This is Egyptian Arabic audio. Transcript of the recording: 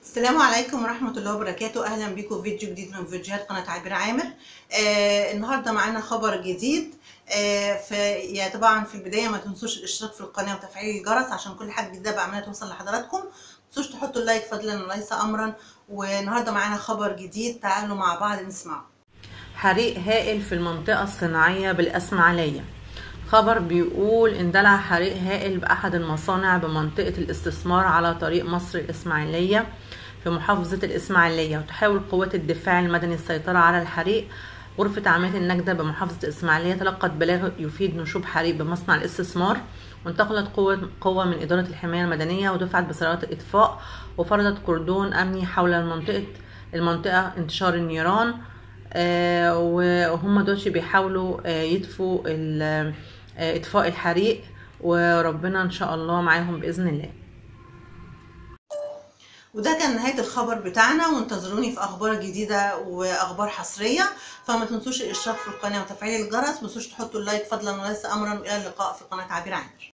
السلام عليكم ورحمة الله وبركاته أهلا بكم في فيديو جديد من فيديوهات قناة عبير عامر آه النهاردة معانا خبر جديد آه فيا طبعا في البداية ما تنسوش الاشتراك في القناة وتفعيل الجرس عشان كل حاجة جديدة بعملها توصل لحضراتكم ما تنسوش تحطوا اللايك فضلا وليس أمرا والنهاردة معانا خبر جديد تعالوا مع بعض نسمعه حريق هائل في المنطقة الصناعية بالإسماعيلية خبر بيقول اندلع حريق هائل بأحد المصانع بمنطقة الاستثمار على طريق مصر الإسماعيلية في محافظة الإسماعيلية وتحاول قوات الدفاع المدني السيطرة على الحريق غرفة عمليات النجدة بمحافظة الإسماعيلية تلقت بلاغ يفيد نشوب حريق بمصنع الاستثمار وانتقلت قوة قوة من إدارة الحماية المدنية ودفعت بسيارات الإطفاء وفرضت كردون أمني حول المنطقة المنطقة انتشار النيران آه وهم دلوقتي بيحاولوا آه يطفوا آه اطفاء الحريق وربنا ان شاء الله معاهم باذن الله وده كان نهاية الخبر بتاعنا وانتظروني في أخبار جديدة وأخبار حصرية فما تنسوش الاشتراك في القناة وتفعيل الجرس ما تنسوش تحطوا اللايك فضلا وليس أمرا وإلى اللقاء في قناة عبير عامر